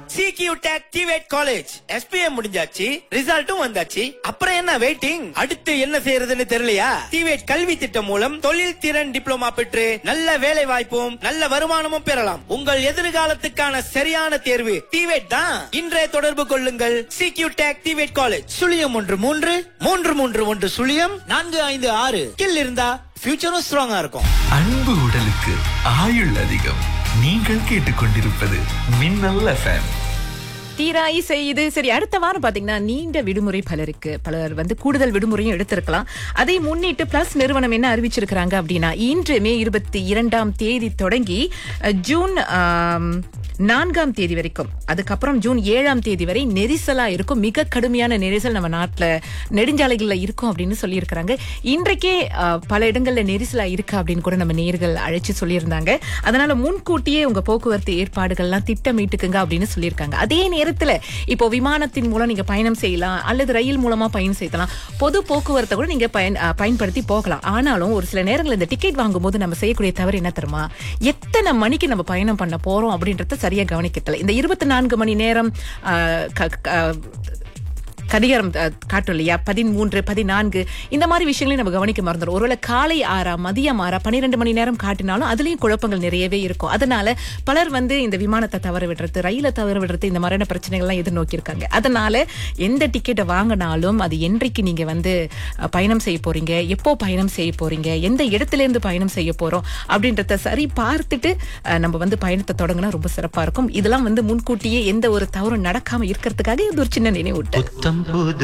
சிகியூ tech டிவேட் college SPM முடிஞ்சாச்சு ரிசல்ட்டும் வந்தாச்சு அப்புறம் என்ன வெயிட்டிங் அடுத்து என்ன செய்யறதுன்னு தெரியலையா டிவேட் கல்வி திட்டம் மூலம் தொழில் திறன் டிப்ளமா பெற்று நல்ல வேலை வாய்ப்பும் நல்ல வருமானமும் பெறலாம் உங்கள் எதிர்காலத்துக்கான சரியான தேர்வு டிவேட் தான் இன்றைய தொடர்பு கொள்ளுங்கள் சிகியூ டெக் டிவேட் காலேஜ் சுழியம் ஒன்று மூன்று மூன்று மூன்று ஒன்று சுழியம் நான்கு ஐந்து ஆறு கில் இருந்தா ஃபியூச்சரும் ஸ்ட்ராங்கா இருக்கும் அன்பு உடலுக்கு ஆயுள் அதிகம் நீங்கள் கேட்டுக்கொண்டிருப்பது மின்னல் எஃப்எம் தீராய் செய்து சரி அடுத்த வாரம் பாத்தீங்கன்னா நீண்ட விடுமுறை பலருக்கு பலர் வந்து கூடுதல் விடுமுறையும் எடுத்திருக்கலாம் அதை முன்னிட்டு பிளஸ் நிறுவனம் என்ன அறிவிச்சிருக்கிறாங்க அப்படின்னா இன்று மே இருபத்தி இரண்டாம் தேதி தொடங்கி அஹ், ஜூன் ஆம், நான்காம் தேதி வரைக்கும் அதுக்கப்புறம் ஜூன் ஏழாம் தேதி வரை நெரிசலா இருக்கும் மிக கடுமையான நெரிசல் நம்ம நாட்டுல நெடுஞ்சாலைகள்ல இருக்கும் அப்படின்னு சொல்லியிருக்கிறாங்க இன்றைக்கே அஹ், பல இடங்கள்ல நெரிசலா இருக்கு அப்படின்னு கூட நம்ம நேர்கள் அழைச்சு சொல்லியிருந்தாங்க அதனால முன்கூட்டியே உங்க போக்குவரத்து ஏற்பாடுகள்லாம் திட்டமிட்டுக்குங்க அப்படின்னு சொல்லியிருக்காங்க அதே நேரத்துல இப்போ விமானத்தின் மூலம் நீங்க பயணம் செய்யலாம் அல்லது ரயில் மூலமா பயணம் செய்யலாம் பொது போக்குவரத்தை கூட நீங்க பயன் அஹ், பயன்படுத்தி போகலாம் ஆனாலும் ஒரு சில நேரங்கள் இந்த டிக்கெட் வாங்கும்போது நம்ம செய்யக்கூடிய தவறு என்ன தெரியுமா எத்தனை மணிக்கு நம்ம பயணம் பண்ண போறோம் அப்படின்றத சரியா கவனிக்கல இந்த இருபத்தி நான்கு மணி நேரம் அஹ், க- க- கடிகாரம் அஹ், காட்டும் இல்லையா பதிமூன்று பதினான்கு இந்த மாதிரி விஷயங்களையும் நம்ம கவனிக்க மறந்துடும் ஒருவேளை காலை ஆறா மதியம் ஆறா பன்னிரெண்டு மணி நேரம் காட்டினாலும் அதுலயும் குழப்பங்கள் நிறையவே இருக்கும் அதனால பலர் வந்து இந்த விமானத்தை தவற விடுறது ரயிலை தவற விடுறது இந்த மாதிரியான பிரச்சனைகள்லாம் எதிர்நோக்கி இருக்காங்க அதனால எந்த டிக்கெட்டை வாங்கினாலும் அது என்றைக்கு நீங்க வந்து அஹ், பயணம் செய்ய போறீங்க எப்போ பயணம் செய்ய போறீங்க எந்த இடத்துல இருந்து பயணம் செய்ய போறோம் அப்படின்றத சரி பார்த்துட்டு அஹ், நம்ம வந்து பயணத்தை தொடங்கினா ரொம்ப சிறப்பா இருக்கும் இதெல்லாம் வந்து முன்கூட்டியே எந்த ஒரு தவறும் நடக்காம இருக்கிறதுக்காக இது ஒரு சின்ன நினைவூட்டல் புத்தம் புது